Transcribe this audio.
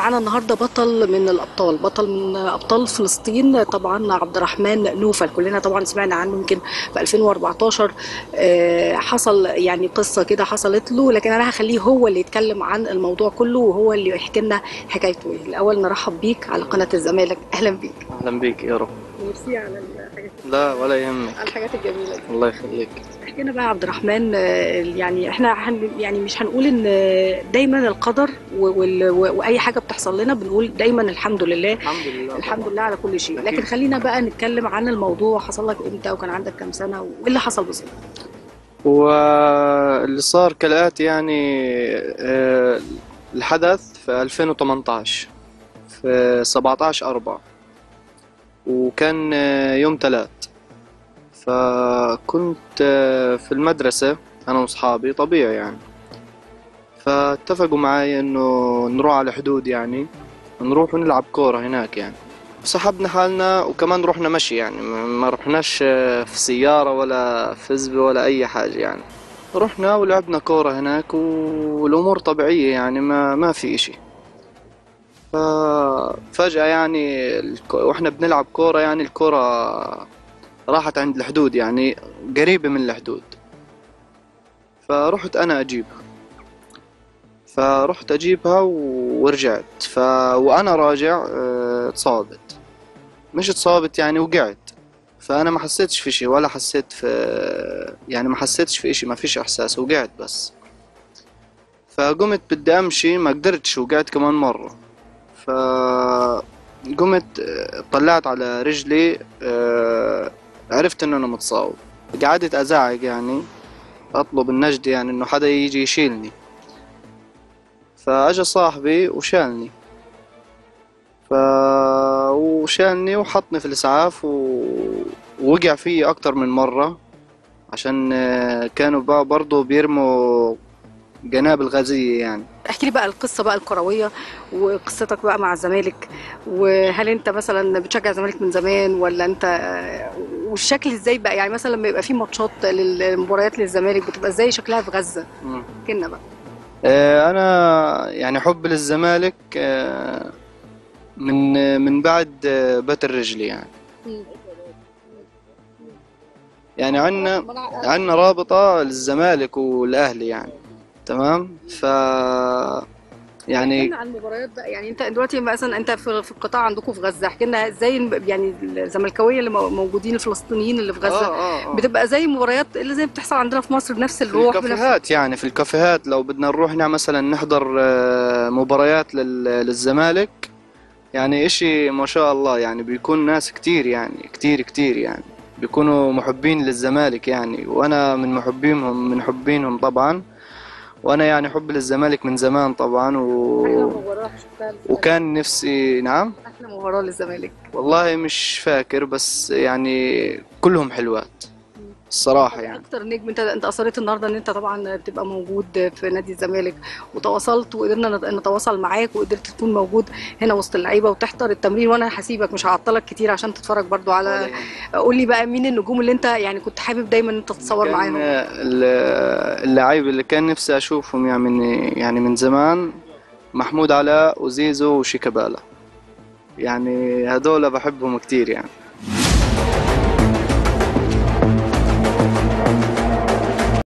معانا النهارده بطل من الابطال بطل من ابطال فلسطين طبعا عبد الرحمن نوفل كلنا طبعا سمعنا عنه يمكن في 2014 آه، حصل يعني قصه كده حصلت له لكن انا هخليه هو اللي يتكلم عن الموضوع كله وهو اللي يحكي لنا حكايته ايه الاول نرحب بيك على قناه الزمالك اهلا بيك اهلا بيك يا رب ميرسي على الحاجات لا ولا يهمك على الحاجات الجميله دي الله يخليك احكي لنا بقى يا عبد الرحمن آه، يعني احنا هن يعني مش هنقول ان آه، دايما القدر و- وال- و- واي حاجه بتحصل لنا بنقول دايما الحمد لله الحمد لله الحمد لله على كل شيء أكيد. لكن خلينا بقى نتكلم عن الموضوع حصل لك امتى وكان عندك كام سنه وايه اللي حصل بالظبط واللي صار كالآتي يعني آه، الحدث في 2018 في 17 4 وكان آه، يوم ثلاث فكنت آه، في المدرسة أنا وأصحابي طبيعي يعني فاتفقوا معي إنه نروح على حدود يعني نروح ونلعب كورة هناك يعني سحبنا حالنا وكمان رحنا مشي يعني ما ما رحناش آه، في سيارة ولا في زبة ولا أي حاجة يعني رحنا ولعبنا كورة هناك والأمور طبيعية يعني ما ما في إشي ففجأة يعني الك- واحنا بنلعب كورة يعني الكورة راحت عند الحدود يعني قريبة من الحدود فرحت أنا أجيبها فرحت أجيبها و- ورجعت ف... وأنا راجع آه، اتصابت مش اتصابت يعني وقعت فأنا ما حسيتش في شيء ولا حسيت في يعني ما حسيتش في إشي ما فيش إحساس وقعت بس فقمت بدي أمشي ما قدرتش وقعت كمان مرة فقمت آه، طلعت على رجلي آه، عرفت إنه أنا متصاب قعدت أزعق يعني أطلب النجدة يعني إنه حدا يجي يشيلني فأجا صاحبي وشالني ف وشالني وحطني في الإسعاف و... ووقع فيي أكتر من مرة عشان آه، كانوا بقى برضو بيرموا قنابل غازية يعني احكي لي بقى القصه بقى الكرويه وقصتك بقى مع الزمالك وهل انت مثلا بتشجع الزمالك من زمان ولا انت والشكل ازاي بقى يعني مثلا لما يبقى في ماتشات للمباريات للزمالك بتبقى ازاي شكلها في غزه مم. احكي لنا بقى آه، أنا يعني حب للزمالك آه، من آه، من بعد آه، بتر رجلي يعني يعني عنا عنا رابطة للزمالك والأهلي يعني تمام ف يعني احكي لنا عن المباريات بقى يعني انت دلوقتي مثلا انت في في القطاع عندكم في غزه احكي لنا ازاي يعني الزملكاويه اللي مو- موجودين الفلسطينيين اللي في غزه آه آه آه. بتبقى زي مباريات اللي زي بتحصل عندنا في مصر بنفس في الروح بنفس الكافيهات يعني في الكافيهات لو بدنا نروح نع- مثلا نحضر آه، مباريات لل- للزمالك يعني اشي ما شاء الله يعني بيكون ناس كتير يعني كتير كتير يعني بيكونوا محبين للزمالك يعني وانا من محبينهم من محبينهم طبعا وانا يعني حب للزمالك من زمان طبعا احلى و... مباراه شفتها للزمالك. وكان نفسي نعم احلى مباراه للزمالك والله مش فاكر بس يعني كلهم حلوات الصراحة يعني اكتر نجم انت انت اصريت النهارده ان انت طبعا تبقى موجود في نادي الزمالك وتواصلت وقدرنا نت- نتواصل معاك وقدرت تكون موجود هنا وسط اللعيبه وتحضر التمرين وانا هسيبك مش هعطلك كتير عشان تتفرج برضو على قول لي بقى مين النجوم اللي انت يعني كنت حابب دايما انت تتصور كان معاهم ال- اللعيب اللي كان نفسي اشوفهم يعني من يعني من زمان محمود علاء وزيزو وشيكابالا يعني هذول بحبهم كتير يعني